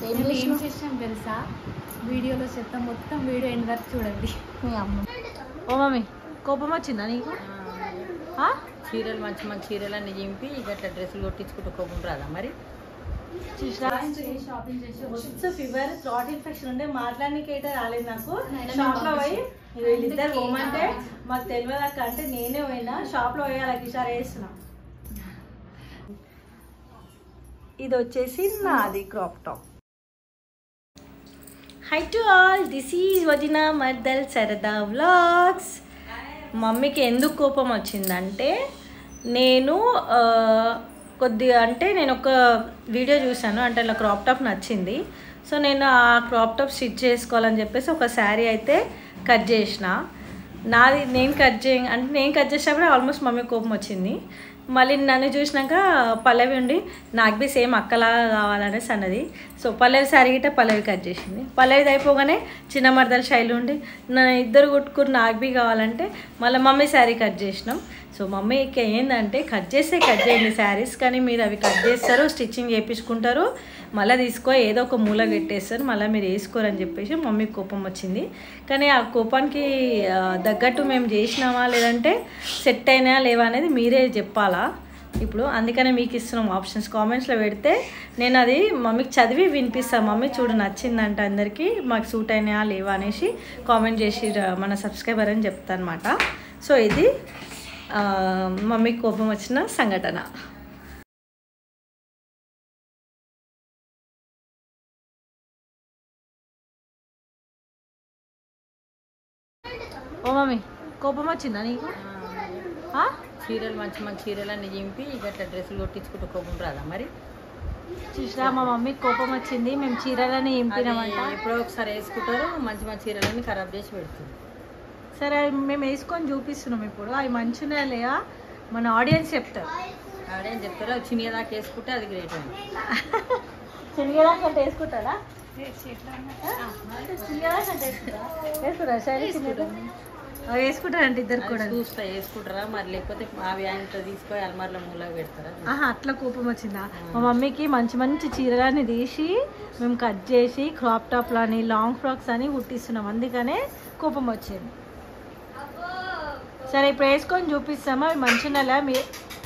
ఏం మేము ఏం చేసినావు? చేసాం తెలుసా వీడియోలో చెప్తాం మొత్తం వీడియో ఎండ్ వరకు చూడండి మీ అమ్మ ఓ మమ్మీ కోపం వచ్చిందా నీకు ఆ? చీరలు మంచి మంచి చీరలు అన్ని చింపి ఇక అట్లా డ్రెస్సులు కొట్టించుకుంటూ కోపం రాదా మరి చూసినా షాపింగ్ చేసి మస్తు ఫీవర్ థ్రాట్ ఇన్ఫెక్షన్ ఉండే మాట్లాడడానికి అయితే రాలేదు నాకు మేడం షాప్ లో పంపించు. పోయి వీళ్ళిద్దరు అందుకే పోమంటే కావాలి. మాకు తెలియదు అక్క అంటే నేనే పోయినా షాప్ లో పోయి వాళ్ళకి ఈసారి వేస్తున్నా ఇది వచ్చేసి నాది crop top hi to all this is వదిన మర్దల్ సరదా వ్లాగ్స్ మమ్మీకి ఎందుకు కోపం వచ్చిందంటే నేను ఆ, కొద్దిగా అంటే నేను ఒక వీడియో చూశాను అంటే అలా క్రాప్ టాప్ నచ్చింది సో నేను ఆ క్రాప్ టాప్ స్టిచ్ చేసుకోవాలని చెప్పేసి ఒక శారీ అయితే కట్ చేసిన నాది నేను కట్ చే అంటే నేను కట్ చేసినప్పుడు ఆల్మోస్ట్ మమ్మీ కోపం వచ్చింది మళ్ళీ నన్ను చూసినాక పల్లవి ఉండి నాకు బి సేమ్ అక్కలాగా కావాలనేసి అన్నది సో పల్లవి శారీ గిట్ట పల్లవి కట్ చేసింది పల్లవిది అయిపోగానే చిన్న మరదల శైలి ఉండి నా ఇద్దరు కుట్టుకుని నాకు బి కావాలంటే మళ్ళీ మమ్మీ శారీ కట్ చేసినాం సో మమ్మీకి ఏంటంటే కట్ చేస్తే కట్ చేయండి శారీస్ కానీ మీరు అవి కట్ చేస్తారు స్టిచ్చింగ్ చేయించుకుంటారు మళ్ళీ తీసుకో ఏదో ఒక మూల పెట్టేస్తారు మళ్ళీ మీరు వేసుకోరని చెప్పేసి మమ్మీకి కోపం వచ్చింది కానీ ఆ కోపానికి ఆ, తగ్గట్టు మేము చేసినామా లేదంటే సెట్ అయినా లేవా అనేది మీరే చెప్పాలా ఇప్పుడు అందుకనే మీకు ఇస్తున్నాం ఆప్షన్స్ కామెంట్స్లో పెడితే నేను అది మమ్మీకి చదివి వినిపిస్తాను మమ్మీ చూడు నచ్చిందంట అందరికీ మాకు సూట్ అయినాయా లేవా అనేసి కామెంట్ చేసి ర- మన సబ్స్క్రైబర్ అని చెప్తాను అనమాట సో ఇది ఆ, మమ్మీకి కోపం వచ్చిన సంఘటన ఓ మమ్మీ కోపం వచ్చిందా నీకు ఆ? చీరలు మంచి మంచి చీరలు అన్ని చింపి ఇక అట్లా డ్రెస్సులు కొట్టించుకుంటూ కోపం రాదా మరి చూసిరా మా మమ్మీకి కోపం వచ్చింది మేము చీరలని అది ఇంపినామంట ఎప్పుడో ఒకసారి వేసుకుంటారు మంచి మంచి చీరలన్నీ ఖరాబ్ చేసి పెడుతుంది సరే అవి మేము వేసుకొని చూపిస్తున్నాం ఇప్పుడు అవి మంచిగా లేవా మన ఆడియన్స్ చెప్తారు ఆడేం చెప్తారు అవి చిన్న దాకా వేసుకుంటే అది గ్రేట్ అండి శనిగదాకా అంటే వేసుకుంటారా శనిగదాకా అంటే వేసుకుంటారా వేసుకుంటారా సరే అవి వేసుకుంటారంట ఇద్దరు అది కూడా చూస్తా వేసుకుంటారా మరి లేకపోతే అవి ఆయనతో తీసుకొని అల్మార్లో మూలకు పెడతారా ఆహా అట్లా కోపం వచ్చిందా మా మమ్మీకి మంచి మంచి చీరలని తీసి మేము కట్ చేసి క్రాప్ టాప్లు అని లాంగ్ ఫ్రాక్స్ అని కుట్టిస్తున్నాం అందుకనే కోపం వచ్చింది సరే ఇప్పుడు వేసుకొని చూపిస్తామా అవి మంచిగా మీ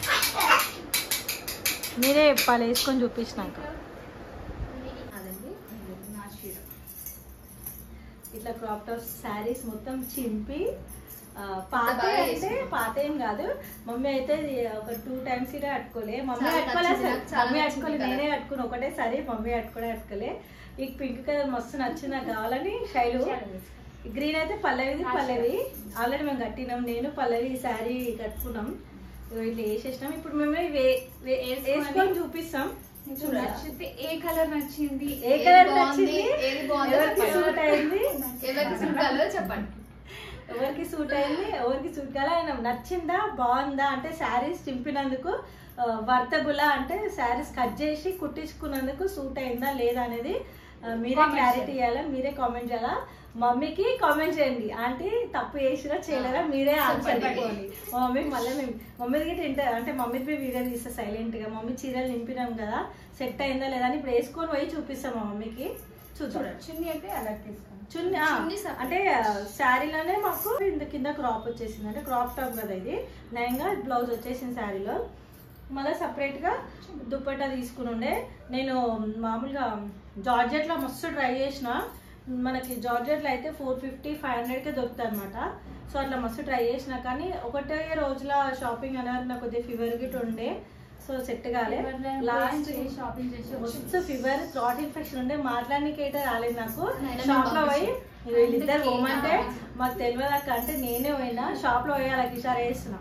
మీరే చెప్పాలి వేసుకొని చూపించినాక అదండి నా చీర ఇట్లా క్రాప్ టాప్స్ శారీస్ మొత్తం చింపి ఆ, పాత అంటే పాత ఏం కాదు మమ్మీ అయితే ఇది ఒక టూ టైమ్స్ ఇటే కట్టుకోలే మమ్మీ చాలా కట్టుకోలే నచ్చింది అసలు. నాకు, చాలా మమ్మీ నచ్చింది కట్టుకోలే colour. నేనే కట్టుకుని ఒకటేసారి మమ్మీ కట్టుకోలే కట్టుకోలే ఈ పింక్ కలర్ మస్తు నచ్చింది నాకు కావాలని శైలు గ్రీన్ అయితే పల్లవిది పల్లవి ఆల్రెడీ మేము కట్టినాం నేను పల్లవి ఈ శారీ కట్టుకున్నాం ఇగో ఇట్లా వేసేసినాం ఇప్పుడు మేము ఇవి వే- వే- వేసుకొని చూపిస్తాం చూడాలా? నచ్చితే ఏ కలర్ నచ్చింది ఏ ఏది కలర్ బాగుంది, నచ్చింది ఏది బాగుందో ఎవరికి చెప్పండి. సూట్ అయింది ఎవరికి సూట్ కాలేదో చెప్పండి ఎవరికి సూట్ అయింది ఎవరికి సూట్ కాలే ఆయన నచ్చిందా బాగుందా అంటే శారీస్ చింపినందుకు వర్తబులా అంటే శారీస్ కట్ చేసి కుట్టించుకున్నందుకు సూట్ అయిందా లేదా అనేది ఆ, మీరే Comment క్లారిటీ చేయండి. ఇవ్వాలా మీరే కామెంట్ చేయాలా మమ్మీకి కామెంట్ చేయండి ఆంటీ తప్పు చేసినా చేయలేదా మీరే ఆన్సర్ చెప్పండి. ఇవ్వండి మా మమ్మీకి మళ్ళీ మేము మమ్మీది గిట్ట ఇంట అంటే మమ్మీది వీడియో తీస్తా సైలెంట్ గా మమ్మీ చీరలు నింపినాం కదా సెట్ అయిందా లేదా అని ఇప్పుడు వేసుకొని పోయి చూపిస్తాం మా మమ్మీకి చూద్దాం చున్నీ అయితే అలా తీసుకోండి చున్నీ ఆ, చున్నీ separate. అంటే శారీలోనే మాకు ఇంత కింద క్రాప్ వచ్చేసింది అంటే క్రాప్ టాప్ కదా ఇది నయంగా బ్లౌజ్ వచ్చేసింది శారీలో మళ్ళీ సపరేట్గా దుప్పట్టా తీసుకుని ఉండే నేను మామూలుగా జార్జెట్లో మస్తు ట్రై చేసిన మనకి జార్జెట్లో అయితే ఫోర్ ఫిఫ్టీ ఫైవ్ హండ్రెడ్కే దొరుకుతాయి అనమాట సో అట్లా మస్తు ట్రై చేసిన కానీ ఒకటే రోజుల షాపింగ్ అనేది నాకు కొద్దిగా ఫీవర్ గిట్ ఉండే సో సెట్ కాలే లాస్ట్ షాపింగ్ చేసి మస్తు ఫీవర్ థ్రాట్ ఇన్ఫెక్షన్ ఉండే మాట్లాడడానికి అయితే రాలేదు నాకు మేడం షాప్ లో పోయి పంపించు. వీళ్ళిద్దరు అందుకే పోమంటే కావాలి. మాకు తెలియదు అక్క అంటే నేనే పోయినా షాప్ లో పోయి వాళ్ళకి ఈసారి వేస్తున్నా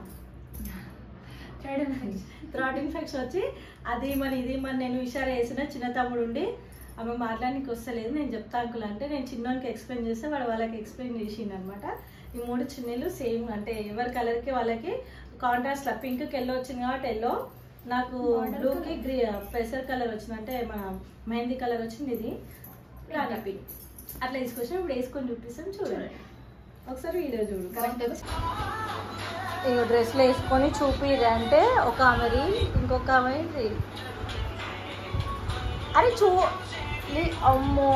థ్రాట్ ఇన్ఫెక్షన్ వచ్చి అది మన ఇది మన నేను ఇషారా వేసిన చిన్న తమ్ముడు ఉండి ఆమె మాట్లాడడానికి వస్తలేదు నేను చెప్తా అంకుల్ అంటే నేను చిన్నోనికి ఎక్స్ప్లెయిన్ చేస్తే వాడు వాళ్ళకి ఎక్స్ప్లెయిన్ చేసిండు అనమాట ఈ మూడు చిన్నలు సేమ్ అంటే ఎవరి కలర్కి వాళ్ళకి కాంట్రాస్ట్ పింక్కి ఎల్లో వచ్చింది కాబట్టి ఎల్లో నాకు బ్లూకి గ్రీ పెసర్ కలర్ వచ్చింది అంటే మన మెహందీ కలర్ వచ్చింది ఇది రాణి పింక్ అట్లా తీసుకొచ్చి ఇప్పుడు వేసుకొని చూపిస్తాం చూడండి ఒకసారి వీడియో చూడు కరెక్ట్ ఈ డ్రెస్లు వేసుకొని చూపిరు అంటే ఒక ఆమెది ఇంకొక ఆమె అరే చూ అమ్మో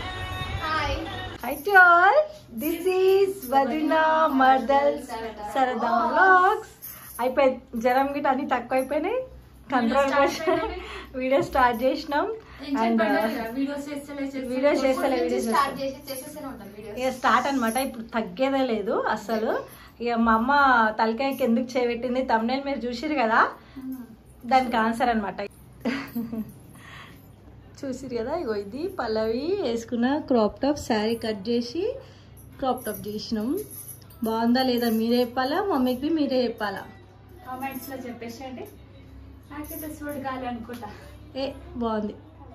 hi to all this is వదిన మర్దల్ సరదా వ్లాగ్స్ అయిపోయి జ్వరం గిట్ట అన్ని తక్కువ అయిపోయినాయి కంట్రోల్ వీడియో స్టార్ట్ చేసినాం అండ్ వీడియోస్ చేస్తలే వీడియోస్ ఇక స్టార్ట్ అన్నమాట ఇప్పుడు తగ్గేదే లేదు అస్సలు ఇక మా అమ్మ తలకాయకి ఎందుకు చేయబెట్టింది తమ్నేల్ మీరు చూసిరు కదా దానికి ఆన్సర్ అనమాట చూసిరు కదా ఇగో ఇది పల్లవి వేసుకున్న క్రాప్ టాప్ శారీ కట్ చేసి క్రాప్ టాప్ చేసినాం బాగుందా లేదా మీరే చెప్పాలా మమ్మీకి మీరే చెప్పాలా కామెంట్స్ లో చెప్పేసండి నాకైతే చూడగాలి అనుకుంటా ఏ బాగుంది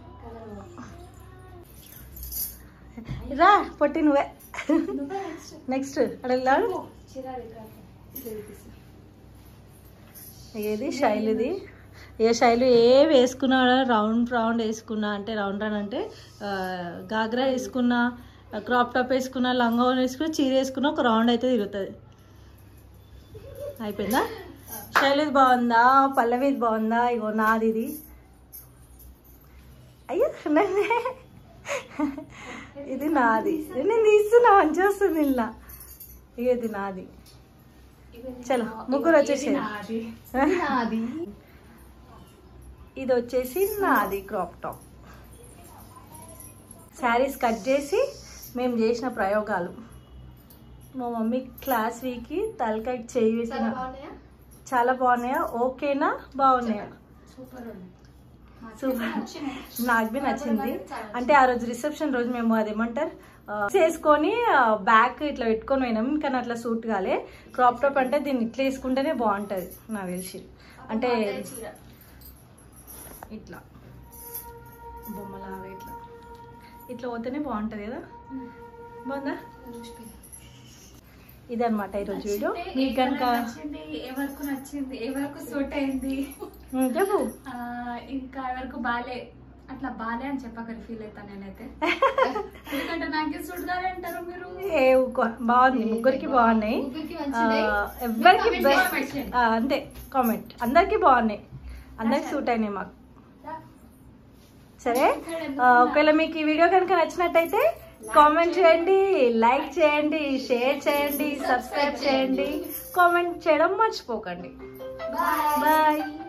రా పొట్టి నువ్వే నెక్స్ట్ అడగలా ఏది శైలుది ఏ శైలు ఏ వేసుకున్నా రౌండ్ రౌండ్ వేసుకున్నా అంటే రౌండ్ రౌండ్ అంటే ఆ, గాగ్రా వేసుకున్నా క్రాప్ టాప్ వేసుకున్నా లంగా వేసుకున్నా చీర వేసుకున్నా ఒక రౌండ్ అయితే తిరుగుతుంది అయిపోయిందా శైలుది బాగుందా పల్లవిది బాగుందా ఇగో నాది ఇది అయ్యో నన్నే. ఇది నాది నేను తీస్తున్నా మంచిగా వస్తుంది ఇలా ఇక ఇది నాది చలో ముగ్గురు వచ్చేసేయండి ఇది వచ్చేసి నాది క్రాప్ టాప్ శారీస్ కట్ చేసి మేము చేసిన ప్రయోగాలు మా మమ్మీ క్లాస్ వీకి తలకాయ చేయి వేసిన చాలా బాగున్నాయా ఓకేనా బాగున్నాయా సూపర్ ఉంది సూపర్ నాకు బి నచ్చింది అంటే ఆ రోజు రిసెప్షన్ రోజు మేము అదేమంటారు ఆ, చేసుకొని బ్యాక్ ఇట్లా పెట్టుకొని పోయినాం కానీ అట్లా సూట్ కాలే క్రాప్ టాప్ అంటే దీన్ని ఇట్లా వేసుకుంటేనే బాగుంటుంది నాకు తెలిసి అంటే ఇట్లా బొమ్మలాగా ఇట్లా ఇట్లా పోతేనే బాగుంటుంది కదా బాగుందా ఇదన్నమాట ఈరోజు వీడియో మీకు కనుక నచ్చింది ఏ వరకు నచ్చింది ఏ వరకు సూట్ అయింది ఉమ్, చెప్పు ఆ, ఇంకా ఎవరికి బాలే అట్లా బాలే అని చెప్పకరి ఫీల్ అవుతా నేనైతే ఎందుకంటే నాకే సూట్ కాలే అంటారు మీరు ఏ ఊకో. బాగుంది ముగ్గురికి బాగున్నాయి ముగ్గురికి ఆ, మంచిదే. ఎవరికి మీరు comment బెస్ట్ comment చేయండి. అంతే కామెంట్ అందరికి బాగున్నాయి అందరికి సూట్ అయినాయి మాకు సరే ఆ, ఒకవేళ మీకు ఈ వీడియో కనుక నచ్చినట్టయితే కామెంట్ చేయండి లైక్ చేయండి షేర్ చేయండి సబ్స్క్రైబ్ చేయండి కామెంట్ చేయడం మర్చిపోకండి బాయ్